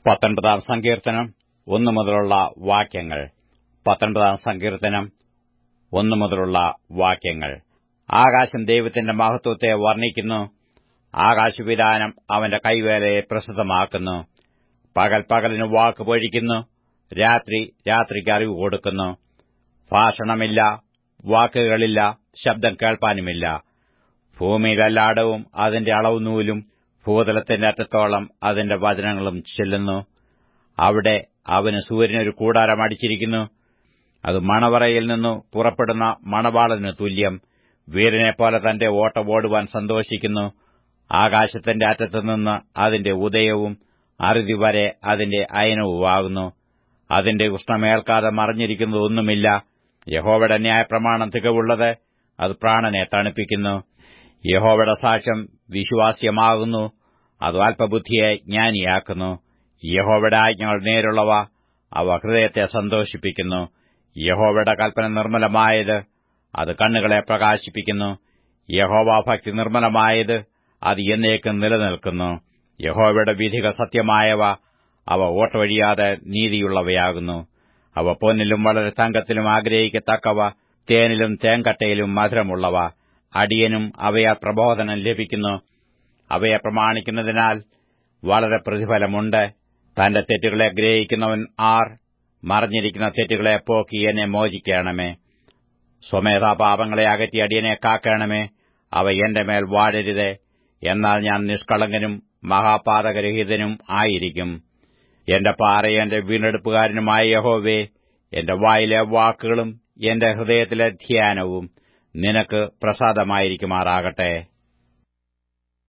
പത്തൊൻപതാം സങ്കീർത്തനം ഒന്നു മുതലുള്ള വാക്യങ്ങൾ പത്തൊൻപതാം സങ്കീർത്തനം ഒന്നു മുതലുള്ള വാക്യങ്ങൾ ആകാശം ദൈവത്തിന്റെ മഹത്വത്തെ വർണ്ണിക്കുന്നു ആകാശവിധാനം അവന്റെ കൈവേലയെ പ്രസിദ്ധമാക്കുന്നു പകൽ പകലിന് വാക്ക് പൊഴിക്കുന്നു രാത്രി രാത്രിക്ക് അറിവ് കൊടുക്കുന്നു ഭാഷണമില്ല വാക്കുകളില്ല ശബ്ദം കേൾപ്പാനുമില്ല ഭൂമിയിലെല്ലായിടവും അതിന്റെ അളവുനൂലും ഭൂതലത്തിന്റെ അറ്റത്തോളം അതിന്റെ വചനങ്ങളും ചെല്ലുന്നു അവിടെ അവന് സൂര്യനൊരു കൂടാരം അടിച്ചിരിക്കുന്നു അത് മണവറയിൽ നിന്നു പുറപ്പെടുന്ന മണവാളനു തുല്യം വീരനെപ്പോലെ തന്റെ ഓട്ടം ഓടുവാൻ സന്തോഷിക്കുന്നു ആകാശത്തിന്റെ അറ്റത്തുനിന്ന് അതിന്റെ ഉദയവും അറുതി വരെ അതിന്റെ അയനവുമാകുന്നു അതിന്റെ ഉഷ്ണമേൽക്കാതെ മറിഞ്ഞിരിക്കുന്നതൊന്നുമില്ല യഹോവയുടെ ന്യായപ്രമാണം തികവുള്ളത് അത് പ്രാണനെ തണുപ്പിക്കുന്നു യഹോവയുടെ സാക്ഷ്യം വിശ്വാസ്യമാകുന്നു അത് അല്പബുദ്ധിയെ ജ്ഞാനിയാക്കുന്നു യഹോവയുടെ ആജ്ഞകൾ നേരുള്ളവ അവ ഹൃദയത്തെ സന്തോഷിപ്പിക്കുന്നു യഹോവയുടെ കൽപ്പന നിർമ്മലമായത് അത് കണ്ണുകളെ പ്രകാശിപ്പിക്കുന്നു യഹോവാഭക്തി നിർമ്മലമായത് അത് എന്നേക്കും നിലനിൽക്കുന്നു യഹോവയുടെ വിധികൾ സത്യമായവ അവ ഓട്ടവഴിയാതെ നീതിയുള്ളവയാകുന്നു അവ പൊന്നിലും വളരെ തങ്കത്തിലും ആഗ്രഹിക്കത്തക്കവ തേനിലും തേങ്കട്ടയിലും മധുരമുള്ളവ അടിയനും അവയാൽ പ്രബോധനം ലഭിക്കുന്നു അവയെ പ്രമാണിക്കുന്നതിനാൽ വളരെ പ്രതിഫലമുണ്ട് തന്റെ തെറ്റുകളെ ഗ്രഹിക്കുന്നവൻ ആർ മറഞ്ഞിരിക്കുന്ന തെറ്റുകളെ പോക്കി എന്നെ മോചിക്കണമേ സ്വമേധാ പാപങ്ങളെ അകറ്റി അടിയനെ കാക്കണമേ അവ എന്റെ മേൽ വാഴരുതേ എന്നാൽ ഞാൻ നിഷ്കളങ്കനും മഹാപാതകരഹിതനും ആയിരിക്കും എന്റെ പാറയും എന്റെ വീണ്ടെടുപ്പുകാരനുമായ യഹോവേ എന്റെ വായിലെ വാക്കുകളും എന്റെ ഹൃദയത്തിലെ ധ്യാനവും നിനക്ക് പ്രസാദമായിരിക്കുമാറാകട്ടെ